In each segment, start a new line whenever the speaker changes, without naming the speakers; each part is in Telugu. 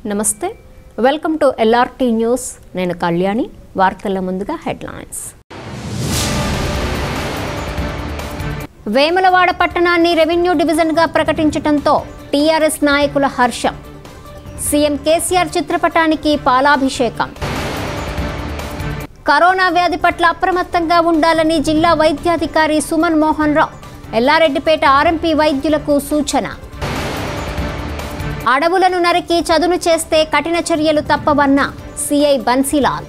నమస్తే వెల్కమ్ టు ఎల్ఆర్టీ న్యూస్ నేను కళ్యాణి వార్తల ముందుగా హెడ్లైన్స్ వేములవాడ పట్టణాన్ని రెవెన్యూ డివిజన్గా ప్రకటించడంతో టీఆర్ఎస్ నాయకుల హర్షం సీఎం కేసీఆర్ చిత్రపటానికి పాలాభిషేకం కరోనా వ్యాధి పట్ల అప్రమత్తంగా ఉండాలని జిల్లా వైద్యాధికారి సుమన్ మోహన్ రావు ఎల్లారెడ్డిపేట ఆర్ఎంపీ వైద్యులకు సూచన అడవులను నరికి చదును చేస్తే కఠిన చర్యలు తప్పవన్న సిఐ బన్సీలాల్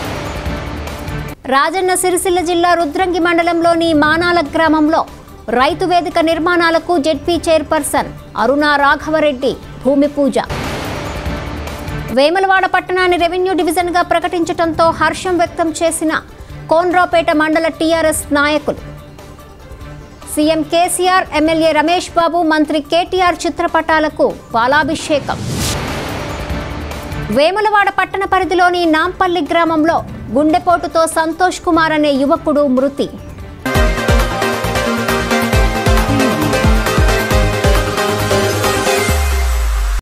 రాజన్న సిరిసిల్ల జిల్లా రుద్రంగి మండలంలోని మానాల గ్రామంలో రైతు వేదిక నిర్మాణాలకు జెడ్పీ చైర్పర్సన్ అరుణా రాఘవరెడ్డి భూమి పూజ వేములవాడ పట్టణాన్ని రెవెన్యూ డివిజన్గా ప్రకటించడంతో హర్షం వ్యక్తం చేసిన కోన్రాపేట మండల టీఆర్ఎస్ నాయకులు సీఎం కేసీఆర్ ఎమ్మెల్యే రమేష్ బాబు మంత్రి కేటీఆర్ చిత్రపటాలకు పాలాభిషేకం వేములవాడ పట్టణ పరిధిలోని నాంపల్లి గ్రామంలో గుండెపోటుతో సంతోష్ కుమార్ అనే యువకుడు మృతి